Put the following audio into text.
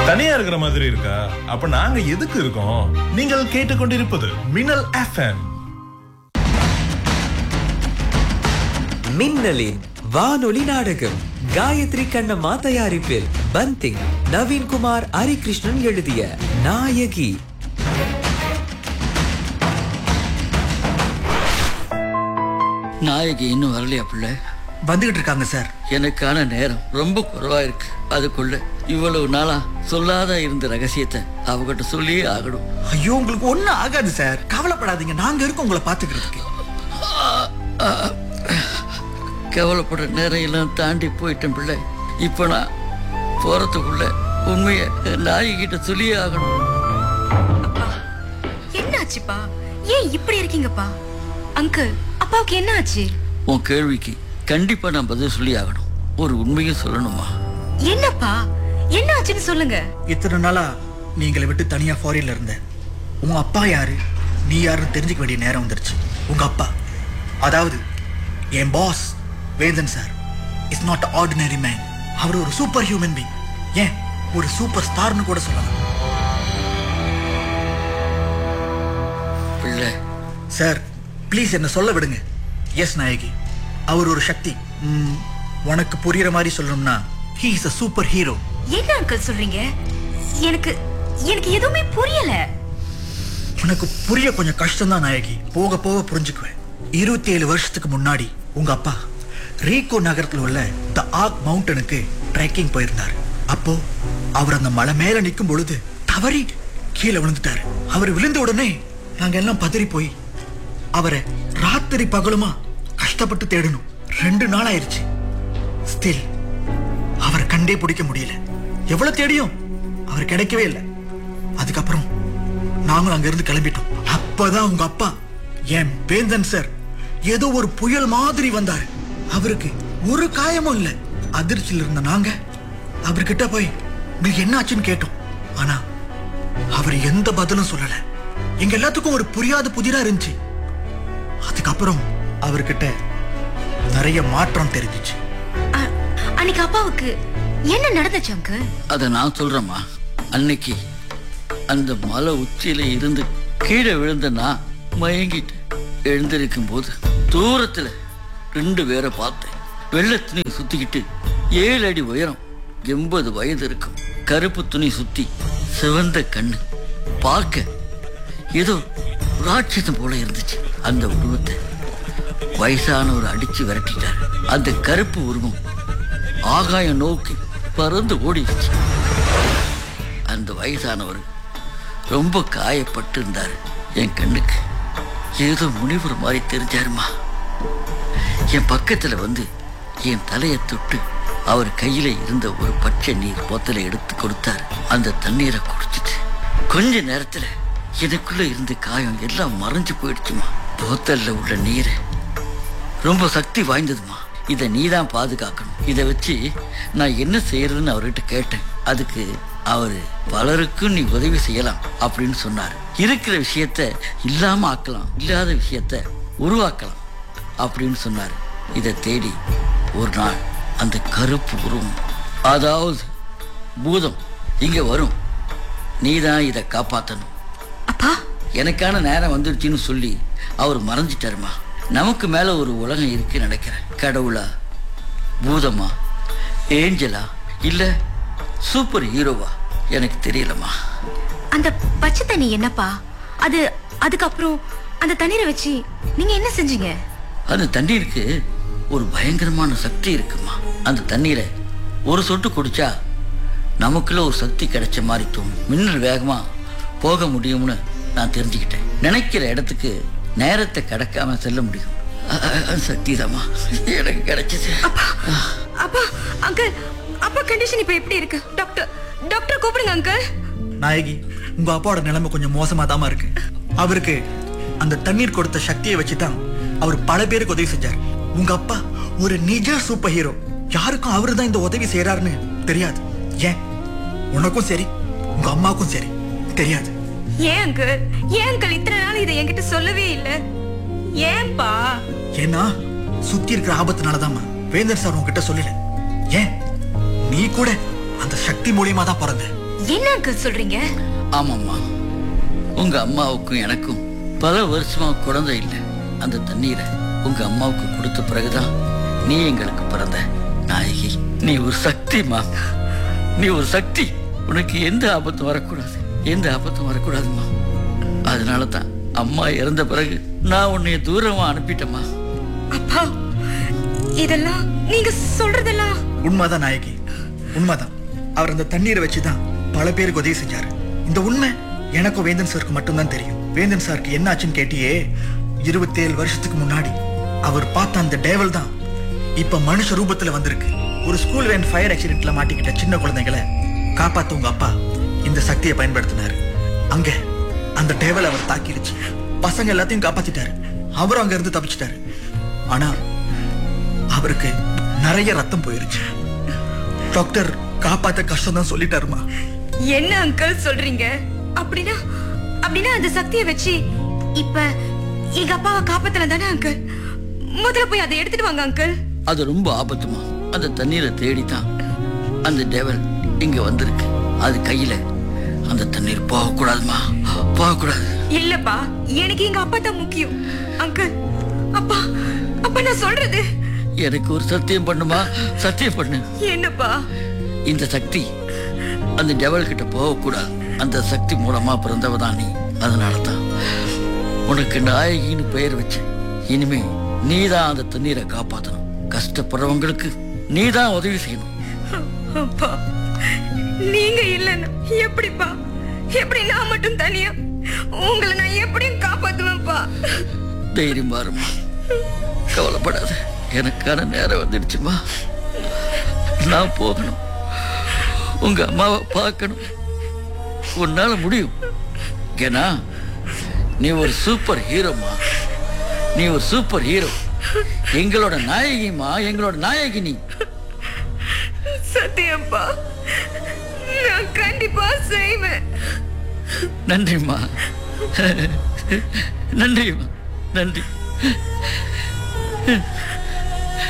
தனியா இருக்கிற மாதிரி இருக்கா அப்ப நாங்க எதுக்கு இருக்கோம் நீங்கள் கேட்டுக்கொண்டிருப்பது மின்னல் எஃப்எம் மின்னலின் வானொலி நாடகம் காயத்ரி கண்ணம்மா தயாரிப்பில் பந்திங் நவீன்குமார் ஹரிகிருஷ்ணன் எழுதிய நாயகி நாயகி இன்னும் வரலையா பிள்ளை வந்துகிட்டு இருக்காங்க சார் எனக்கான நேரம் ரொம்ப குறைவா இருக்கு அதுக்குள்ள இவ்வளவு நாளா சொல்லாத இருந்த ரகசியத்தை அவகிட்ட சொல்லியே ஆகணும் ஐயோ உங்களுக்கு ஒண்ணும் ஆகாது சார் கவலைப்படாதீங்க நாங்க இருக்கோம் உங்களை பாத்துக்கிறதுக்கு கவலைப்படுற நேரம் எல்லாம் தாண்டி போயிட்டேன் பிள்ளை இப்போ நான் போறதுக்குள்ள உண்மையை நாயகிட்ட சொல்லியே ஆகணும் என்னாச்சுப்பா ஏன் இப்படி இருக்கீங்கப்பா அங்கிள் அப்பாவுக்கு என்ன ஆச்சு உன் கேள்விக்கு கண்டிப்பா நான் பதில் சொல்லி ஆகணும் ஒரு உண்மையை சொல்லணுமா என்னப்பா என்ன ஆச்சுன்னு சொல்லுங்க இத்தனை நாளா நீங்களை விட்டு தனியா ஃபாரின்ல இருந்த உங்க அப்பா யாரு நீ யாருன்னு தெரிஞ்சுக்க வேண்டிய நேரம் வந்துருச்சு உங்க அப்பா அதாவது என் boss Vendhan sir is not ordinary man அவர் ஒரு சூப்பர் ஹியூமன் பீங் ஏன் ஒரு சூப்பர் ஸ்டார்னு கூட சொல்லலாம் பிள்ளை சார் ப்ளீஸ் என்ன சொல்ல விடுங்க எஸ் நாயகி அவர் ஒரு சக்தி ம், உனக்கு புரியுற மாதிரி சொல்லணும்னா he is a super hero என்ன அங்கிள் சொல்றீங்க எனக்கு எனக்கு எதுவுமே புரியல உனக்கு புரிய கொஞ்சம் கஷ்டம்தான் நாயகி போக போக புரிஞ்சுக்குவேன் இருபத்தி ஏழு வருஷத்துக்கு முன்னாடி உங்க அப்பா ரீகோ நகரத்துல உள்ள த ஆக் மவுண்டனுக்கு ட்ரெக்கிங் போயிருந்தாரு அப்போ அவர் அந்த மலை மேல நிக்கும் பொழுது தவறி கீழே விழுந்துட்டாரு அவர் விழுந்த உடனே நாங்க எல்லாம் பதறி போய் அவரை ராத்திரி பகலுமா கஷ்டப்பட்டு தேடணும் ரெண்டு நாள் ஆயிருச்சு ஸ்டில் அவரை கண்டே பிடிக்க முடியல எவ்வளவு தேடியும் அவர் கிடைக்கவே இல்லை அதுக்கப்புறம் நாங்களும் அங்கிருந்து கிளம்பிட்டோம் அப்பதான் உங்க அப்பா என் வேந்தன் சார் ஏதோ ஒரு புயல் மாதிரி வந்தாரு அவருக்கு ஒரு காயமும் இல்ல அதிர்ச்சியில் இருந்த நாங்க அவர்கிட்ட போய் உங்களுக்கு என்ன ஆச்சுன்னு கேட்டோம் ஆனா அவர் எந்த பதிலும் சொல்லல எங்க எல்லாத்துக்கும் ஒரு புரியாத புதிரா இருந்துச்சு அதுக்கப்புறம் அவர்கிட்ட நிறைய மாற்றம் தெரிஞ்சுச்சு அ- அன்னைக்கு அப்பாவுக்கு என்ன நடந்துச்சு அங்கிள் அதை நான் சொல்றேம்மா அன்னைக்கு அந்த மலை உச்சியில இருந்து கீழே விழுந்த நான் மயங்கிட்டு எழுந்திருக்கும் போது தூரத்துல ரெண்டு பேரை பார்த்தேன் வெள்ளை துணி சுத்திக்கிட்டு ஏழு அடி உயரம் எண்பது வயது இருக்கும் கருப்பு துணி சுத்தி சிவந்த கண்ணு பார்க்க ஏதோ ராட்சசம் போல இருந்துச்சு அந்த உருவத்தை வயசானவர் அடிச்சு விரட்டிட்டார் அந்த கருப்பு உருவம் ஆகாயம் நோக்கி பறந்து ஓடிடுச்சு அந்த வயசானவர் ரொம்ப காயப்பட்டு இருந்தார் என் கண்ணுக்கு ஏதோ முனிவர் மாதிரி தெரிஞ்சாருமா என் பக்கத்துல வந்து என் தலையை தொட்டு அவர் கையில இருந்த ஒரு பச்சை நீர் போத்தலை எடுத்து கொடுத்தார் அந்த தண்ணீரை குடிச்சிட்டு கொஞ்ச நேரத்துல எனக்குள்ள இருந்த காயம் எல்லாம் மறைஞ்சு போயிடுச்சுமா போத்தல்ல உள்ள நீரை ரொம்ப சக்தி வாய்ந்ததுமா இதை நீ தான் பாதுகாக்கணும் இதை வச்சு நான் என்ன செய்யறதுன்னு அவர்கிட்ட கேட்டேன் அதுக்கு அவரு பலருக்கும் நீ உதவி செய்யலாம் அப்படின்னு சொன்னார் இருக்கிற விஷயத்த இல்லாம ஆக்கலாம் இல்லாத விஷயத்த உருவாக்கலாம் அப்படின்னு சொன்னார் இதை தேடி ஒரு நாள் அந்த கருப்பு உருவம் அதாவது பூதம் இங்க வரும் நீ தான் இதை காப்பாத்தணும் அப்பா எனக்கான நேரம் வந்துருச்சுன்னு சொல்லி அவர் மறைஞ்சிட்டாருமா நமக்கு மேல ஒரு உலகம் இருக்கு நினைக்கிறேன் கடவுளா பூதமா ஏஞ்சலா இல்ல சூப்பர் ஹீரோவா எனக்கு தெரியலம்மா அந்த பச்சை தண்ணி என்னப்பா அது அதுக்கப்புறம் அந்த தண்ணீரை வச்சு நீங்க என்ன செஞ்சீங்க அந்த தண்ணீருக்கு ஒரு பயங்கரமான சக்தி இருக்குமா அந்த தண்ணீரை ஒரு சொட்டு குடிச்சா நமக்குள்ள ஒரு சக்தி கிடைச்ச மாதிரி தோணும் மின்னல் வேகமா போக முடியும்னு நான் தெரிஞ்சுக்கிட்டேன் நினைக்கிற இடத்துக்கு நேரத்தை கடக்காம செல்ல முடியும் சக்தி தாமா எனக்கு கிடைச்சது அப்பா அங்கிள் அப்பா கண்டிஷன் இப்ப எப்படி இருக்கு டாக்டர் டாக்டர் கூப்பிடுங்க அங்கிள் நாயகி உங்க அப்பாவோட நிலைமை கொஞ்சம் மோசமா தாமா இருக்கு அவருக்கு அந்த தண்ணீர் கொடுத்த சக்தியை வச்சுதான் அவர் பல பேருக்கு உதவி செஞ்சார் உங்க அப்பா ஒரு நிஜ சூப்பர் ஹீரோ யாருக்கும் அவரு தான் இந்த உதவி செய்யறாருன்னு தெரியாது ஏன் உனக்கும் சரி உங்க அம்மாவுக்கும் சரி தெரியாது ஏன் அங்கிள் ஏன் அங்கிள் இத்தனை நாள் இதை என்கிட்ட சொல்லவே இல்ல ஏன்பா ஏன்னா சுத்தி இருக்கிற ஆபத்துனாலதாம்மா வேந்தர் சார் உன்கிட்ட சொல்லல ஏன் நீ கூட அந்த சக்தி மூலியமா தான் பிறந்த என்ன அங்கிள் சொல்றீங்க ஆமாம்மா உங்க அம்மாவுக்கும் எனக்கும் பல வருஷமா குழந்தை இல்லை அந்த தண்ணீரை உங்க அம்மாவுக்கு கொடுத்த பிறகுதான் நீ எங்களுக்கு பிறந்த நாயகி நீ ஒரு சக்திமா நீ ஒரு சக்தி உனக்கு எந்த ஆபத்தும் வரக்கூடாது எந்த ஆபத்தும் வரக்கூடாதுமா அதனால தான் அம்மா இறந்த பிறகு நான் உன்னை தூரமா அனுப்பிட்டேம்மா அப்பா இதெல்லாம் நீங்க சொல்றதெல்லாம் உண்மைதான் நாயகி உண்மைதான் அவர் அந்த தண்ணீரை வச்சுதான் பல பேருக்கு உதவி செஞ்சாரு இந்த உண்மை எனக்கும் வேந்தன் சாருக்கு மட்டும்தான் தெரியும் வேந்தன் சாருக்கு என்ன ஆச்சுன்னு கேட்டியே இருபத்தேழு வருஷத்துக்கு முன்னாடி அவர் பார்த்த அந்த டேவல் தான் இப்ப மனுஷ ரூபத்துல வந்திருக்கு ஒரு ஸ்கூல் வேன் ஃபயர் ஆக்சிடென்ட்ல மாட்டிக்கிட்ட சின்ன குழந்தைகளை காப்பாத்த உங்க அப்பா இந்த சக்தியை பயன்படுத்தினாரு அங்க அந்த டேவல் அவர் தாக்கிடுச்சு பசங்க எல்லாத்தையும் காப்பாத்திட்டாரு அவரும் அங்க இருந்து தப்பிச்சிட்டாரு ஆனா அவருக்கு நிறைய ரத்தம் போயிருச்சு டாக்டர் காப்பாத்த கஷ்டம் தான் சொல்லிட்டாருமா என்ன அங்கிள் சொல்றீங்க அப்படின்னா அப்படின்னா அந்த சக்தியை வச்சு இப்ப எங்க அப்பாவை காப்பாத்தலாம் தானே அங்கிள் முதல்ல போய் அதை எடுத்துட்டு வாங்க அங்கிள் அது ரொம்ப ஆபத்துமா அந்த தண்ணீரை தேடித்தான் அந்த டேவல் இங்க வந்திருக்கு அது கையில அந்த தண்ணீர் போகக்கூடாதுமா போகக்கூடாது இல்லப்பா எனக்கு எங்க அப்பா தான் முக்கியம் அங்கிள் அப்பா அப்பா நான் சொல்றது எனக்கு ஒரு சத்தியம் பண்ணுமா சத்தியம் பண்ணு என்னப்பா இந்த சக்தி அந்த டெவல் கிட்ட போகக்கூடாது அந்த சக்தி மூலமா பிறந்தவ தான் நீ அதனால தான் உனக்கு நாயகின்னு பெயர் வச்சு இனிமே நீதான் அந்த தண்ணீரை காப்பாத்தணும் கஷ்டப்படுறவங்களுக்கு நீதான் உதவி செய்யணும் அப்பா நீங்க இல்லைன்னா எப்படிப்பா எப்படி நான் மட்டும் தனியா உங்களை நான் எப்படியும் காப்பாத்துவேன்ப்பா தைரியம் பாருமா கவலைப்படாத எனக்கான நேரம் வந்துடுச்சுமா நான் போகணும் உங்க அம்மாவை பார்க்கணும் உன்னால முடியும் ஏன்னா நீ ஒரு சூப்பர் ஹீரோமா நீ ஒரு சூப்பர் ஹீரோ எங்களோட நாயகிமா எங்களோட நாயகி நீ சத்தியப்பா நான் கண்டிப்பா செய்வேன் நன்றிம்மா நன்றிம்மா நன்றி